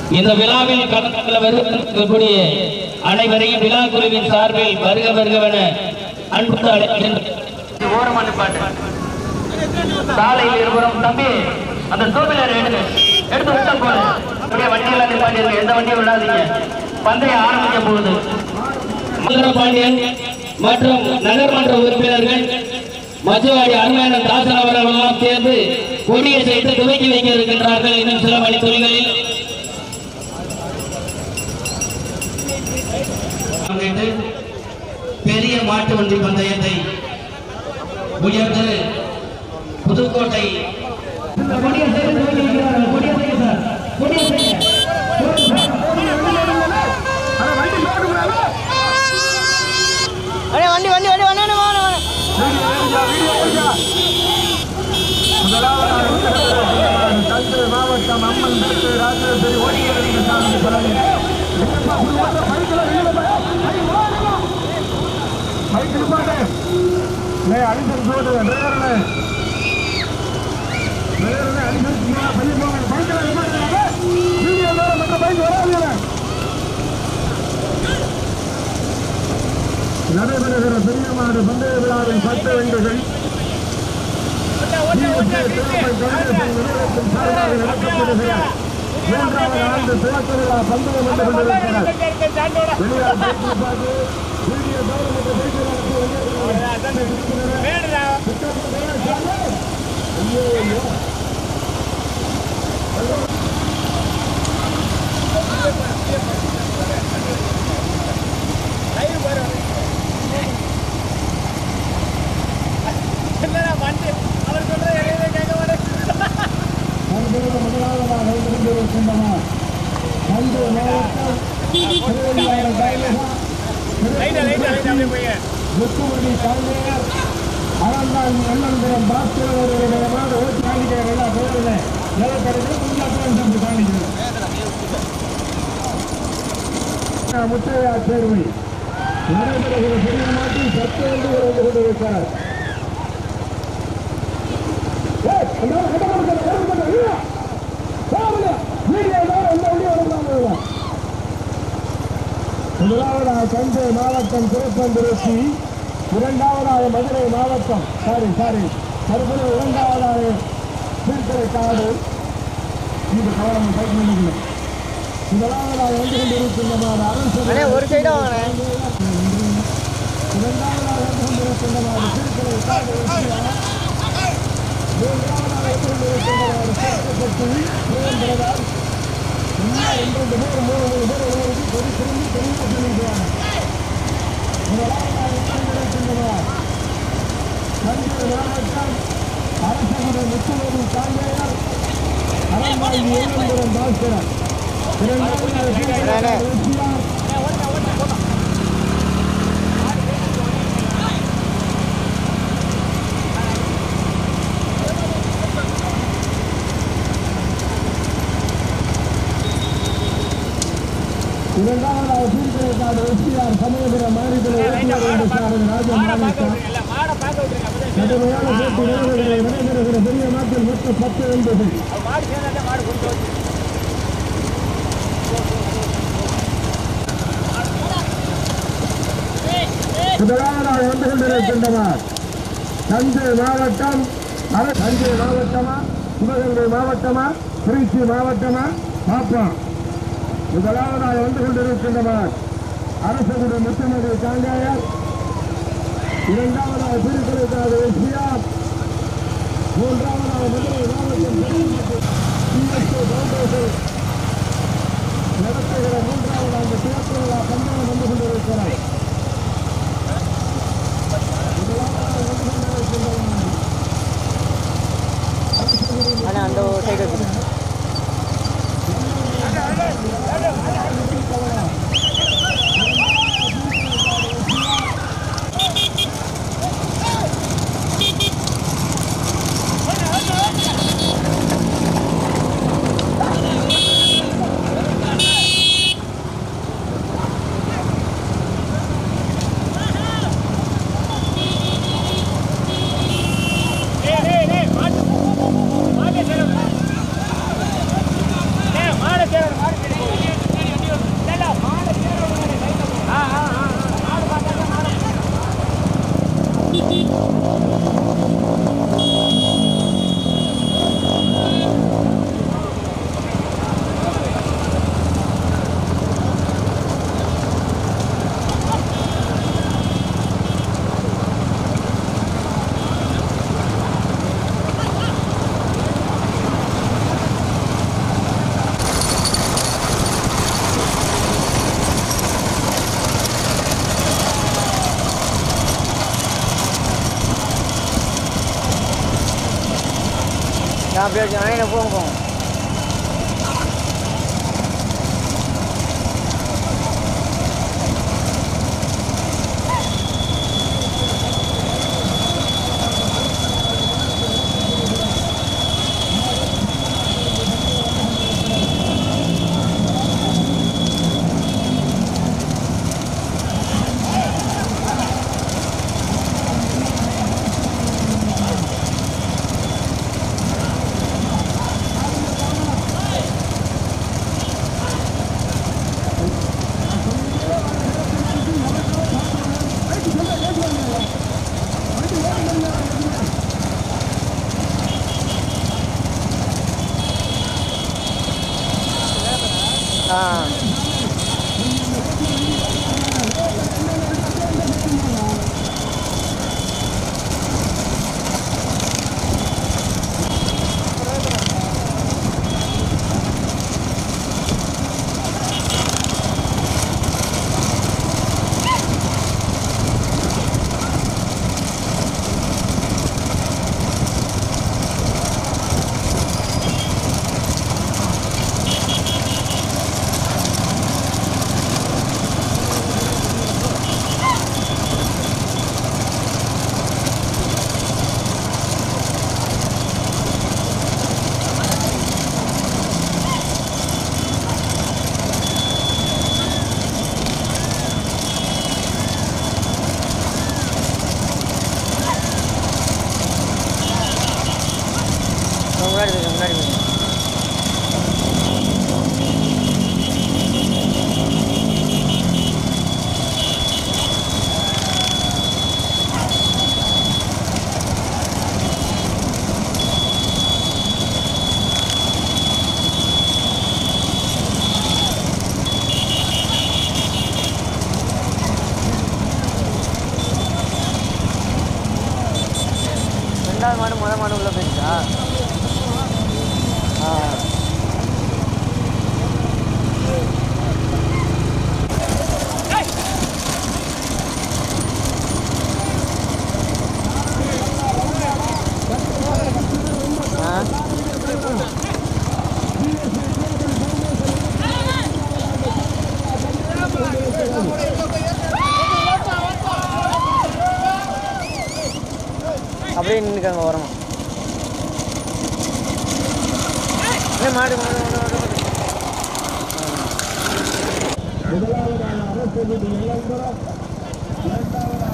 இந்த விழாவில் கலந்து கொள்ள வருவதற்கக்கூடிய அனைவரையும் விழா குழுவின் சார்பில் வருக வருகவென அன்பு அழைக்கின்ற ஓரமான பாட்டு சாலையில் இருவரும் தம்பி அந்த டூ வீலர் எடுங்க எடுத்து விட்டா போடு அப்படியே வண்டியெல்லாம் நிப்பாட்டி இருக்கு எந்த வண்டியும் விடாதீங்க பந்தயம் ஆரம்பிக்க போகுது மதுர பாண்டியன் மற்றும் நகர்மன்ற உறுப்பினர்கள் மஜுவாடி அருமையான தாசன் அவர்கள் எல்லாம் சேர்ந்து கொடியை செய்து துவக்கி வைக்க இருக்கின்றார்கள் இன்னும் சில மணி துளிகளில் பெரிய மாட்டு வண்டி பந்தயத்தை உயர்ந்து புதுக்கோட்டை கொடியை செய்து துவக்கி வைக்கிறார்கள் கொடியை செய்ய சார் கொடியை செய்ய அண்ணே வண்டி வண்டி வண்டி வண்டி வாங்க வாங்க மாவட்டம் அம்மன் மேற்கு ராஜேஸ்வரி ஓடிய சாமி பழனி பைக் நிப்பாட்டு லே அடிசன் சோடு டிரைவர்னு டிரைவர்னு அடிசன் பையன் போங்க பைக்கில் நிப்பாட்டுங்க வீடியோ வேற மற்ற பைக் வராதுங்க நடைபெறுகிற பெரியமாடு பந்தய விழாவின் பத்து வெண்டுகள் சார்பாக நடத்தப்படுகிற மூன்றாவது ஆண்டு துவக்க விழா பந்தயம் வந்து கொண்டிருக்கிறார் வெளியார் பேச்சு பார்த்து வீடியோ கவர்மெண்ட் பேச்சு முதலாவதாக இருந்திருக்கின்றன தஞ்சை மாவட்டம் திருவள்ளுவர் தாலுகா முத்துமணி கலைஞர் அறந்தான் எண்ணந்திரம் பாஸ்கர் அவர்களுடைய மாத ஓட்டு காணிக்கையர் எல்லாம் பேரில் நிலக்கடையில் முன்னாள் சென்று காணிக்கிறோம் முத்தையா தேர்வை நடைபெறுகிற பெரிய மாட்டில் சத்து என்று இருந்து கொண்டிருக்கிறார் ஏய், அந்த ஆளு கட்ட மாட்டேன், கட்ட மாட்டேன், இல்லையா? போகல. வீடியோ வேற எந்த வண்டியும் வரக்கூடாது. முதலாவதாக தஞ்சை மாவட்டம் திருப்பந்துருத்தி இரண்டாவதாக மதுரை மாவட்டம் சாரி சாரி தற்போது இரண்டாவதாக திருத்தலை காடு இந்த கவனம் பைக் நினைக்கணும் முதலாவதாக வந்து கொண்டிருக்கின்றமான அரசு அண்ணே ஒரு சைடு வாங்கண்ணே இரண்டாவதாக வந்து கொண்டிருக்கின்றமான திருத்தலை காடு மூன்றாவதாக வந்து கொண்டிருக்கின்றமான சேர்க்கப்பட்டு பிரதமர் இன்னும் ரெண்டு ரெண்டு பேர் மூணு மூணு பேர் ஓடி கொடி திரும்பி தெளிவாக சொல்லிடுவாங்க முதலாவதாக வந்து கொண்டிருக்கின்றனர் தஞ்சை மாவட்டம் அரசகுடி முத்துவேலி காங்கேயர் அறந்தாங்கி ஏழம்புரம் பாஸ்கரன் இரண்டாவதாக அண்ணே. ருசியார் இரண்டாவதாக சீர்திருத்தாடு எஸ்பிஆர் சமயபுரம் மாநில ராஜமாணிக்கம் கடுமையான போட்டி நடைபெறுகிற நடைபெறுகிற பெரிய நாட்டில் மொத்தம் பத்து என்பது முதலாவதாக வந்து கொண்டிருக்கின்றனர் தஞ்சை மாவட்டம் அர- தஞ்சை மாவட்டமா சிவகங்கை மாவட்டமா திருச்சி மாவட்டமா பாப்போம் முதலாவதாக வந்து கொண்டிருக்கின்றனர் அரசகுடி முத்துமதி காங்காயர் இரண்டாவதாக திருக்குறளுக்காக எஸ்பிஆர் மூன்றாவதாக மதுரை மாவட்டம் சிஎஸ்ஓ ஃபவுண்டேஷன் நடத்துகிற மூன்றாவது அந்த சிறப்பு விழா பந்தயம் வந்து கொண்டிருக்கிறார் முதலாவதாக வந்து கொண்டிருக்கின்றனர் அண்ணே அந்த ஒரு சைடு வச்சுருங்க நான் அப்படியே வச்சு அண்ணே போங்க போங்க ஆ முன்னாடி போய் முன்னாடி போய் ரெண்டாவது மாடு முதல் மாடு உள்ள போயிருச்சா ஆ ஆ அப்படியே நின்றுக்காங்க ஓரமா ஏ மாடு மாடு மாடு மாடு மாடு முதலாவதாக அரசு இளம்பரம் இரண்டாவதாக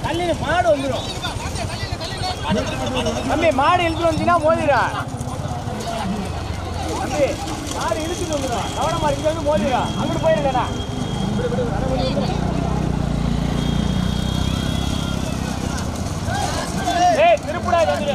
தள்ளி மாடு வந்துடும் தம்பி மாடு இழுத்து வந்துச்சுன்னா மோதிரா தம்பி மாடு இழுத்துட்டு வந்துடும் கவனமா இங்க வந்து மோதிரா அங்கிட்டு போயிருக்கா ஏய் திருப்புடா வந்துடு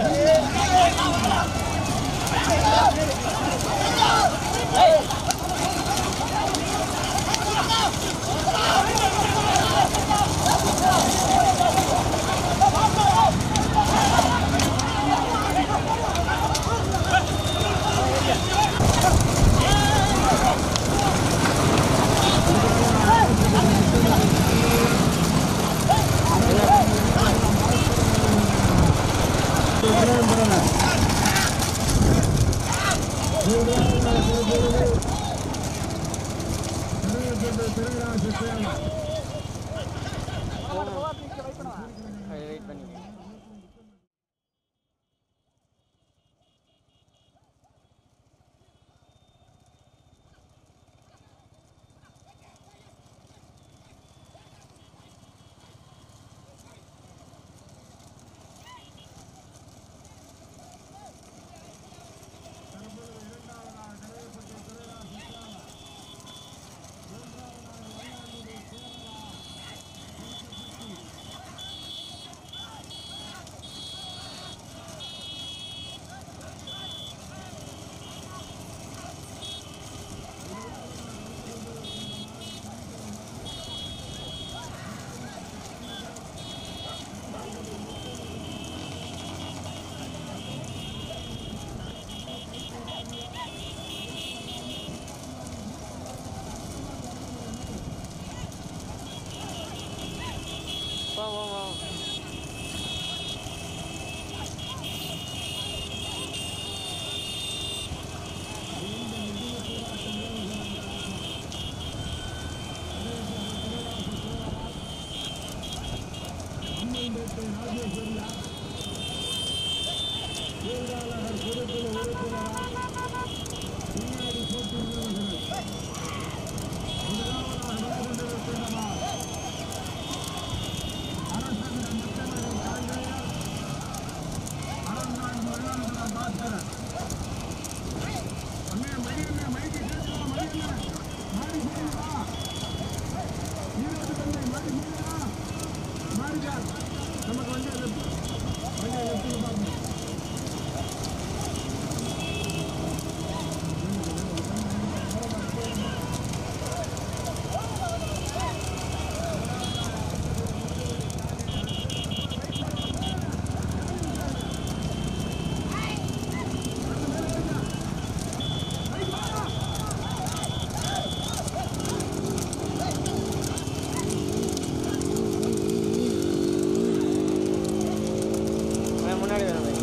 முன்னாடி வேணும்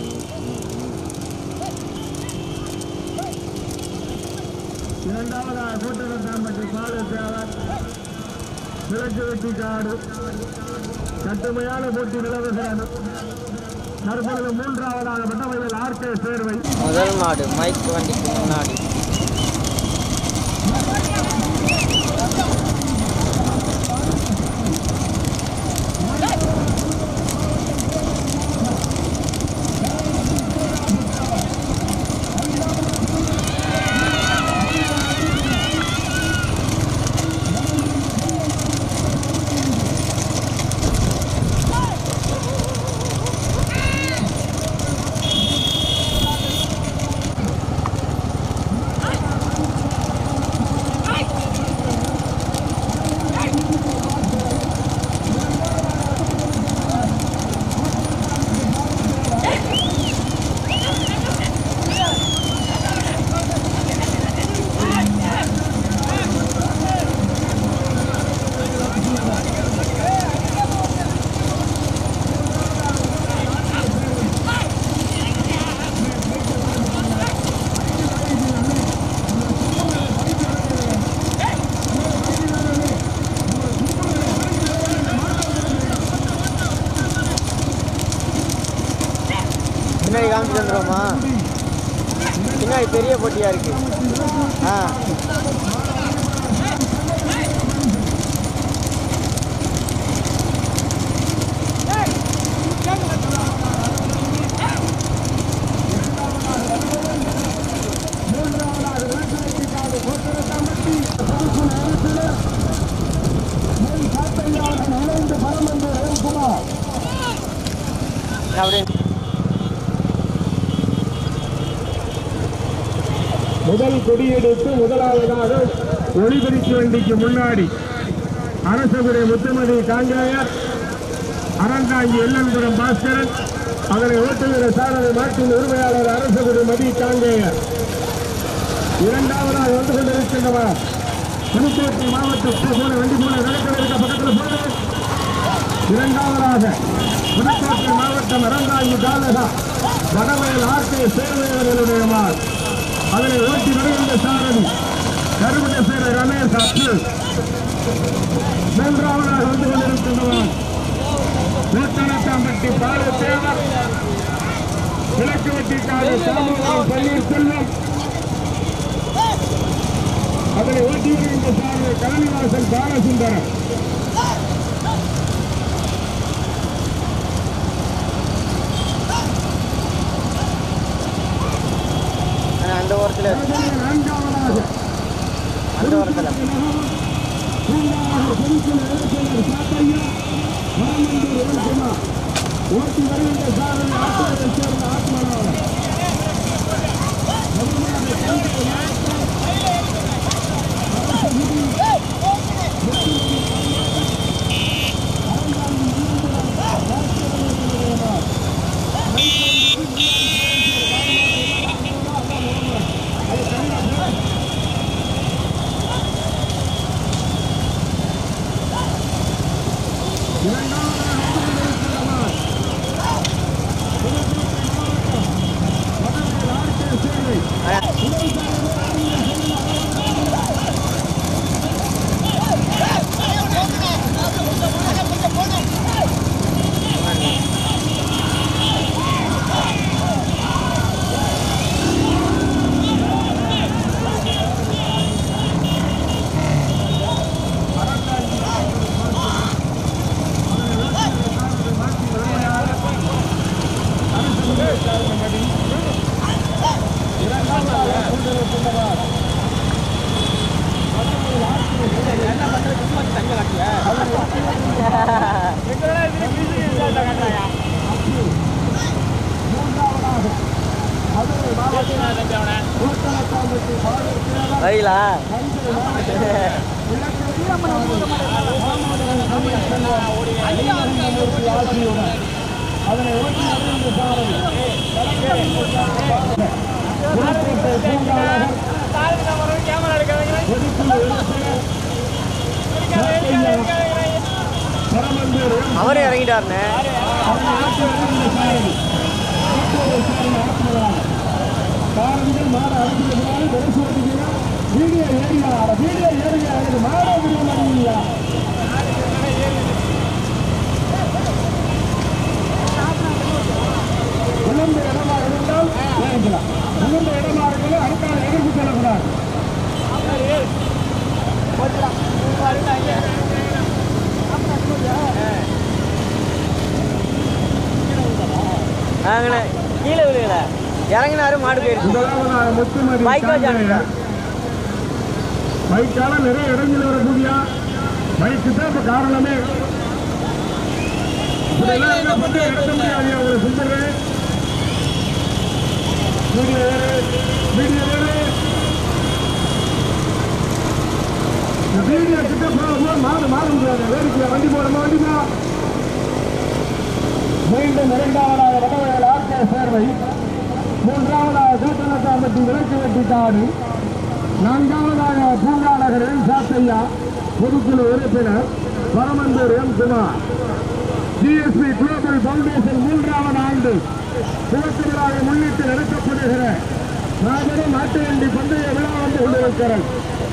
இரண்டாவதாக கூட்டத்தாம்பட்டி பாலு தேவர் விளக்கு வெட்டி காடு கட்டுமையான போட்டி நிலவுகிறது தற்பொழுது மூன்றாவதாக வட்டமையில் ஆர்கே சேர்வை முதல் மாடு மைக் வண்டிக்கு முன்னாடி பின்னாடி காமிச்சு வந்துடுவோமா பின்னாடி பெரிய போட்டியா இருக்கு ஆ அப்படியே முதல் கொடியெடுத்து முதலாவதாக ஒளிபரிப்பு வண்டிக்கு முன்னாடி அரசகுரை முத்துமதி காங்கேயர் அறந்தாங்கி எல்லன்புரம் பாஸ்கரன் அதனை ஓட்டுகிற சாரதி மாட்டின் உரிமையாளர் அரசகுரை மதி காங்கேயர் இரண்டாவதாக வந்து கொண்டிருக்கின்றவர் புதுக்கோட்டை மாவட்ட போன வண்டி போன நிலக்கடை இருக்க பக்கத்தில் போனது இரண்டாவதாக புதுக்கோட்டை மாவட்டம் அறந்தாங்கி தாலகா வடவயல் ஆர்கே சேர்வையாளர்களுடைய மார் அதனை ஓட்டி வருகின்ற சாரதி கருமண சேர ரமேஷ் அப்துல் மூன்றாவதாக வந்து கொண்டிருக்கின்றவர் நூத்தனத்தாம்பட்டி பாலு தேவர் கிழக்கு வட்டிக்காடு சாமுவேல் பன்னீர்செல்வம் அதனை ஓட்டி வருகின்ற சாரதி கலனிவாசன் பாலசுந்தரம் ஆனா, அந்த ஓரத்தில் நான்காவதாக அந்த ஓரத்தில் ஓட்டி வருகின்ற சாரதி ஆத்மாவை சேர்ந்த ஆத்மாவாளர் வழிகளா அதனை ஓட்டி வருகின்ற சாரதி புதுக்கோட்டை பூங்காவலர் பொதுக்குழு உறுப்பினர் பரமந்தூர் எம். அவரே இறங்கிட்டாருண்ணே அதனை ஓட்டி வருகின்ற சாரதி கூட்டுறவு சார்ந்த ஆத்மதானம். காரணிகள் மாட அடிக்கிறதுனால பெருசு ஓட்டிக்கிறா வீடியோ ஏரியா வீடியோ ஏரியா இது மாட வீடியோ மாட்டீங்களா உணர்ந்த இடமா இருந்தால் ஏறிக்கலாம் உணர்ந்த இடமா இருந்தால் அடுத்த எதிர்ப்பு செல்லக்கூடாது ஆங்கண்ணே கீழே விழுகல இறங்கினாரு மாடு போயிருச்சு முதலாவதாக முத்துமதி பைக் வச்சு சாந்தையா. பைக்கால நிறைய இடங்கள் வரக்கூடியா பைக்கு தான் இப்ப காரணமே இப்படியெல்லாம் இருந்தா பத்தி நடத்த முடியாது அவங்களை சொல்லுறேன் வீடியோ வேறு வீடியோ வேறு இந்த வீடியோ கிட்ட போகும்போது மாறு மாற முடியாது வேடிக்கை வண்டி போடுமா வண்டி போ மீண்டும் இரண்டாவதாக வடவயல் ஆர்கே சேர்வை மூன்றாவதாக கூட்டணத்தாம்பட்டி விளக்கு வெட்டி காடு நான்காவதாக பூங்கா நகர் எம் சாத்தையா பொதுக்குழு உறுப்பினர் Paramanthur M Kumar GSP global foundation மூன்றாவது ஆண்டு துவக்க விழாவை முன்னிட்டு நடத்தப்படுகிற மாபெரும் மாட்டு வண்டி பந்தய விழா வந்து கொண்டிருக்கிறது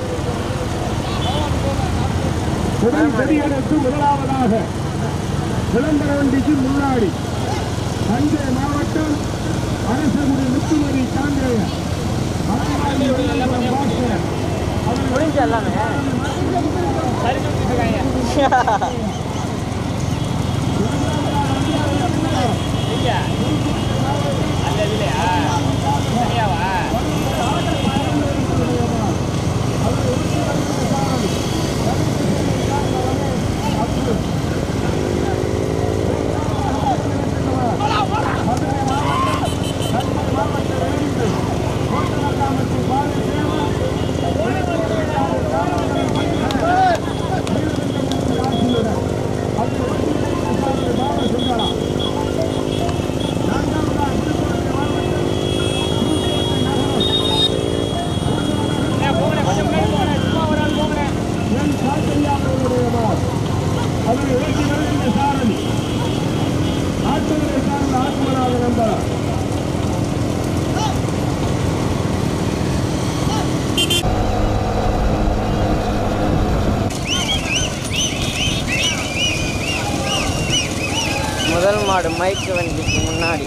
முதல் கொடியெடுத்து முதலாவதாக விளம்பர வண்டிக்கு முன்னாடி தஞ்சை மாவட்டம் அரசகுடி முத்துமதி காங்கேயர் அறந்தாங்கி வெள்ளம்பலம் பாஸ்கர் முடிஞ்சு எல்லாமே முதலாவதாக முதல் மாடு மைக்கு வண்டிக்கு முன்னாடி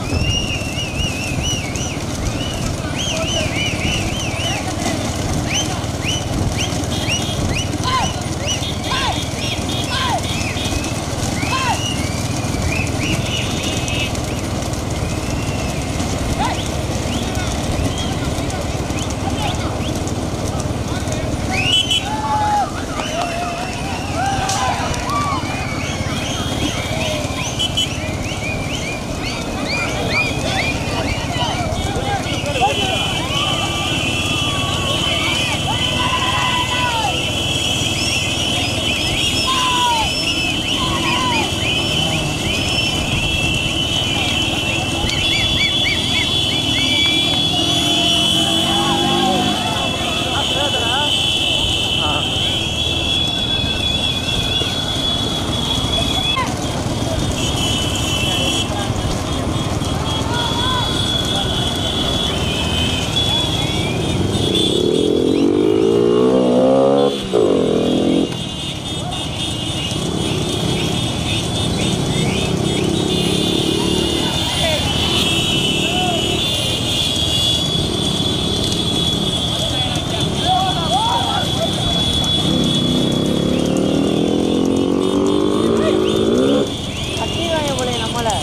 கட்டிடுவாங்க போல நம்மளை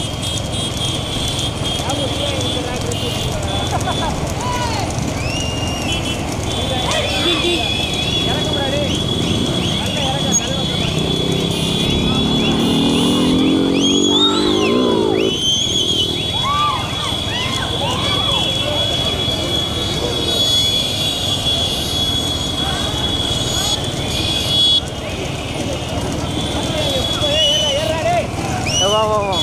வா வா வா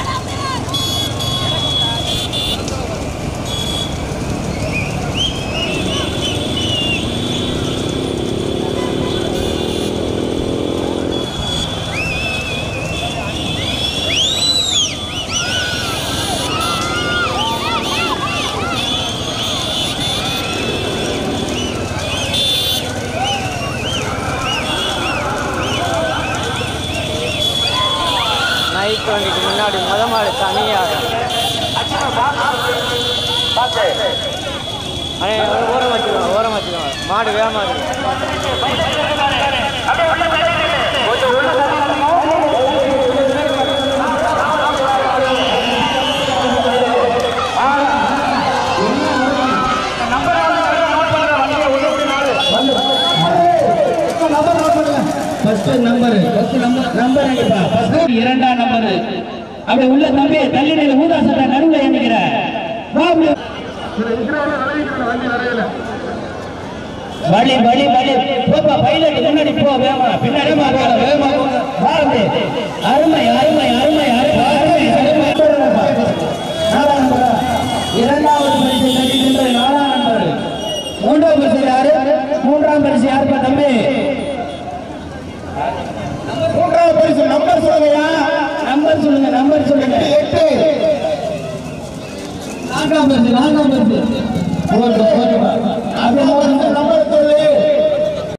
மைக் வண்டிக்கு முன்னாடி முத மாடு தனியாக அண்ணே ஓரம் வச்சுக்கோங்க ஓரம் வச்சுக்கோங்க மாடு வேகமா இருக்கு first number first number number எங்கப்பா ஃபர்ஸ்ட் இரண்டாம் நம்பர் அப்படி உள்ள தம்பி தள்ளி நிலை ஊதா சட்டை நடுவுல எண்ணிக்கிற வா அப்படி. வழி வழி வழி போப்பா பைலட் முன்னாடி போ வேமா பின்னாடி வா வா, வேகமா போ. வா அப்படி. அருமை அருமை அருமை அருமை அருமை அருமை நாலாம் நம்பரா? இரண்டாவது பரிசு கட்டிக்கின்ற நாலாம் நம்பர் மூன்றாம் பரிசு யாரு மூன்றாம் பரிசு யாருப்பா தம்பி மூன்றாவது பரிசு நம்பர் சொல்லுங்கய்யா